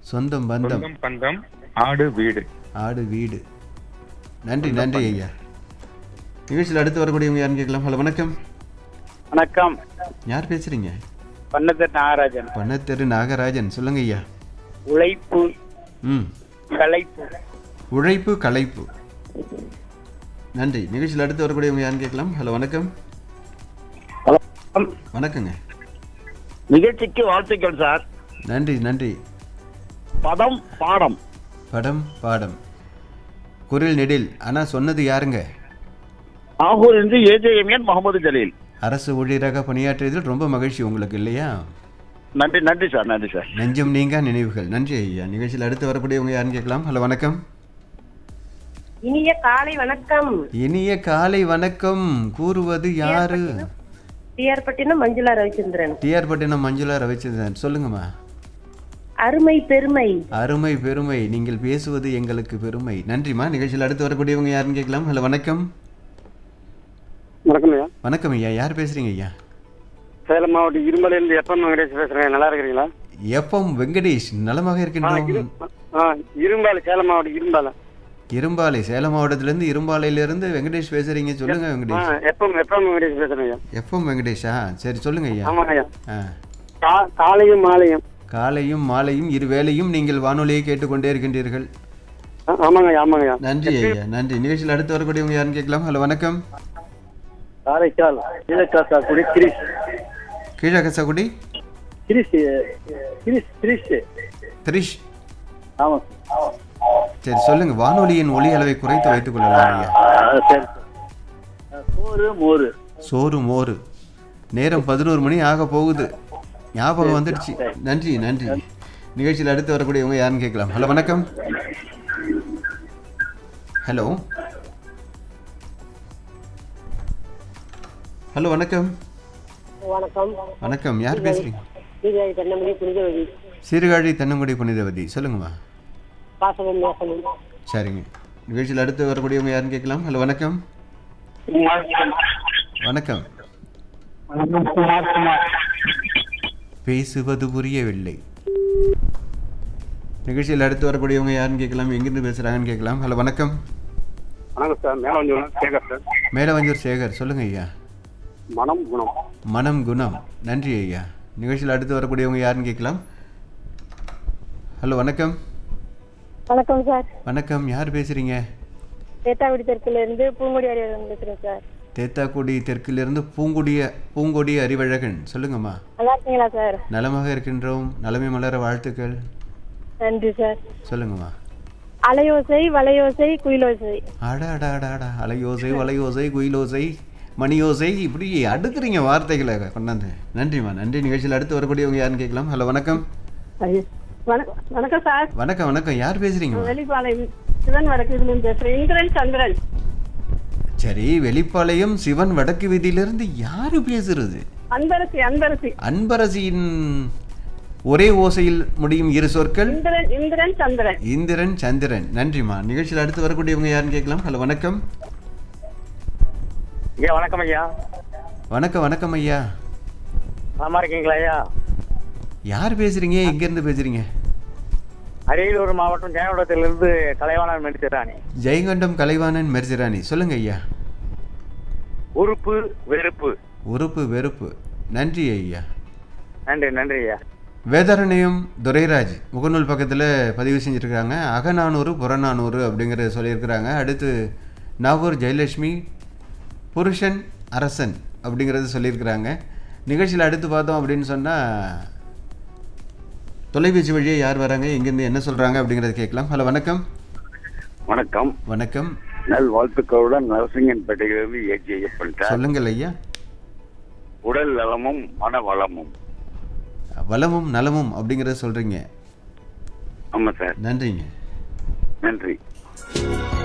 சொந்தம் பந்தம் சொந்தம் பந்தம் ஆடு வீடு ஆடு வீடு நன்றி நன்றி ஐயா நிகழ்ச்சியில் அடுத்து வரக்கூடியவங்க யாருன்னு கேட்கலாம் ஹலோ வணக்கம் வணக்கம் யார் பேசுறீங்க பண்ணத்தர் நாகராஜன் பணத்தெரு நாகராஜன் சொல்லுங்க ஐயா உழைப்பு ம் களைப்பு உழைப்பு களைப்பு நன்றி நிகழ்ச்சியில் அடுத்து வரக்கூடியவங்க யாருன்னு கேட்கலாம் ஹலோ வணக்கம் வணக்கங்க நிகழ்ச்சிக்கு வாழ்த்துக்கள் சார் நன்றி நன்றி பதம் பாடம் படம் பாடம் குரில் நெடில் ஆனால் சொன்னது யாருங்க நாகூர் என்று ஏஜேஎம்என் முகமது ஜலீல் அரசு ஊழியராக பணியாற்றியதில் ரொம்ப மகிழ்ச்சி உங்களுக்கு இல்லையா நன்றி நன்றி சார் நன்றி சார் நெஞ்சம் நீங்கா நினைவுகள் நன்றி ஐயா நிகழ்ச்சியில் அடுத்து வரக்கூடியவங்க யாருன்னு கேட்கலாம் ஹலோ வணக்கம் இனிய காலை வணக்கம் இனிய காலை வணக்கம் கூறுவது யாரு டிஆர் பட்டினம் மஞ்சுளா ரவிச்சந்திரன் டிஆர் பட்டினம் மஞ்சுளா ரவிச்சந்திரன் சொல்லுங்கம்மா அருமை பெருமை அருமை பெருமை நீங்கள் பேசுவது எங்களுக்கு பெருமை நன்றிம்மா நிகழ்ச்சியில் அடுத்து வரக்கூடியவங்க யாருன்னு கேட்கலாம் ஹலோ வணக்கம் வணக்கம் ஐயா வணக்கம் ஐயா யார் பேசுறீங்க ஐயா சேலம் மாவட்டம் இருமலையிலிருந்து எப்ப வெங்கடேஷ் பேசுறேன் நல்லா இருக்கிறீங்களா எஃப்எம் வெங்கடேஷ் நலமாக இருக்கின்றோம் இரும்பாலை சேலம் மாவட்டம் இரும்பாலை இரும்பாலை சேலம் மாவட்டத்திலிருந்து இரும்பாலையிலிருந்து வெங்கடேஷ் பேசுறீங்க சொல்லுங்க வெங்கடேஷ் எப்பம் எப்பம் வெங்கடேஷ் பேசுறேன் ஐயா எஃப்எம் வெங்கடேஷா சரி சொல்லுங்க ஐயா ஆமாங்க ஐயா ஆ கா- காலையும் மாலையும் காலையும் மாலையும் இரு வேளையும் நீங்கள் வானொலியை கேட்டுக்கொண்டே இருக்கின்றீர்கள் ஆ- ஆமாங்க ஐயா ஆமாங்க ஐயா நன்றி ஐயா நன்றி நிகழ்ச்சியில் அடுத்து வரக்கூடியவங்க யாருன்னு கேட்கலாம் ஹலோ வணக்கம் காரைக்கால் கீழக்காசா குடி கிரிஷ் கீழகசகுடி கிரிஷ் கிரிஷ் கிரிஷ் திரிஷ் ஆமா சரி சொல்லுங்க வானொலியின் ஒலி அளவை குறைத்து வைத்துக் கொள்ளலாம் ஐயா சரி சோறு மோரு சோறு மோறு நேரம் பதினோரு மணி ஆக போகுது ஞாபகம் வந்துடுச்சு நன்றி நன்றி நிகழ்ச்சியில் அடுத்து வரக்கூடியவங்க யாருன்னு கேட்கலாம் ஹலோ வணக்கம் ஹலோ ஹலோ வணக்கம் வணக்கம் வணக்கம் யார் பேசுறீங்க சீர்காழி கண்ணமணி புனிதவதி சீர்காழி தென்னங்குடி புனிதவதி சொல்லுங்கம்மா பாசமும் நேசமும் சரிங்க நிகழ்ச்சியில் அடுத்து வரக்கூடியவங்க யாருன்னு கேட்கலாம் ஹலோ வணக்கம் வணக்கம் பேசுவது புரியவில்லை நிகழ்ச்சியில் அடுத்து வரக்கூடியவங்க யாருன்னு கேட்கலாம் எங்கிருந்து பேசுறாங்கன்னு கேட்கலாம் ஹலோ வணக்கம் வணக்கம் சார் மேலவஞ்சூர் சேகர் சார் மேலவஞ்சூர் சேகர் சொல்லுங்க ஐயா மனம் குணம் மனம் குணம் நன்றி ஐயா நிகழ்ச்சியில் அடுத்து வரக்கூடியவங்க யாருன்னு கேட்கலாம் ஹலோ வணக்கம் வணக்கம் சார் வணக்கம் யார் பேசுறீங்க தேத்தாக்குடி தெற்குல இருந்து பூங்குடி அறிவரன் பேசுறேன் சார் தேத்தாக்குடி தெற்கிலிருந்து பூங்குடிய பூங்கொடி அறிவழகன் சொல்லுங்கம்மா நல்லா இருக்கீங்களா சார் நலமாக இருக்கின்றோம் நலமை மலர வாழ்த்துக்கள் நன்றி சார் சொல்லுங்கம்மா அலையோசை வலையோசை குயிலோசை அடா அடா அடா அடா அலையோசை வலையோசை குயிலோசை மணியோசை இப்படி அடுக்குறீங்க வார்த்தைகளை கொண்டாந்து நன்றிம்மா நன்றி நிகழ்ச்சியில் அடுத்து வரக்கூடியவங்க யாருன்னு கேட்கலாம் ஹலோ வணக்கம் வணக்கம் சார் வணக்கம் வணக்கம் யார் பேசுறீங்கம்மா வெளிப்பாளையம் சிவன் வடக்கு இதுல பேசுறேன் இந்திரன் சந்திரன் சரி வெளிப்பாளையம் சிவன் வடக்கு வீதியிலிருந்து யாரு பேசுறது அன்பரசி அன்பரசி அன்பரசியின் ஒரே ஓசையில் முடியும் இரு சொற்கள் இந்திரன் இந்திரன் சந்திரன் இந்திரன் சந்திரன் நன்றிம்மா நிகழ்ச்சியில் அடுத்து வரக்கூடியவங்க யாருன்னு கேட்கலாம் ஹலோ வணக்கம் ஐயா வணக்கம் ஐயா வணக்கம் வணக்கம் ஐயா நலமா இருக்கீங்களா ஐயா யார் பேசுறீங்க எங்கேருந்து பேசுறீங்க அரியலூர் மாவட்டம் ஜெயகுடத்திலிருந்து கலைவாணன் மெடிச்சிராணி ஜெயங்கொண்டம் கலைவாணன் மெர்சிராணி சொல்லுங்க ஐயா உறுப்பு வெறுப்பு உறுப்பு வெறுப்பு நன்றி ஐயா நன்றி நன்றி ஐயா வேதாரண்யம் துரைராஜ் முகநூல் பக்கத்தில் பதிவு செஞ்சுருக்காங்க அகநானூறு புறநானூறு அப்படிங்கிறத சொல்லியிருக்கிறாங்க அடுத்து நாகூர் ஜெயலட்சுமி புருஷன் அரசன் அப்படிங்கிறத சொல்லியிருக்கிறாங்க நிகழ்ச்சியில் அடுத்து பார்த்தோம் அப்படின்னு சொன்னால் தொலைபேசி வழியே யார் வராங்க எங்கேருந்து என்ன சொல்கிறாங்க அப்படிங்கிறத கேட்கலாம் ஹலோ வணக்கம் வணக்கம் வணக்கம் நல் வாழ்த்துக்களுடன் நரசிங்கன்பேட்டையிலிருந்து ஏற்றி ஐயப்பன் சொல்லுங்கள் ஐயா உடல் நலமும் மன வளமும் வளமும் நலமும் அப்படிங்கிறத சொல்கிறீங்க ஆமா சார் நன்றிங்க நன்றி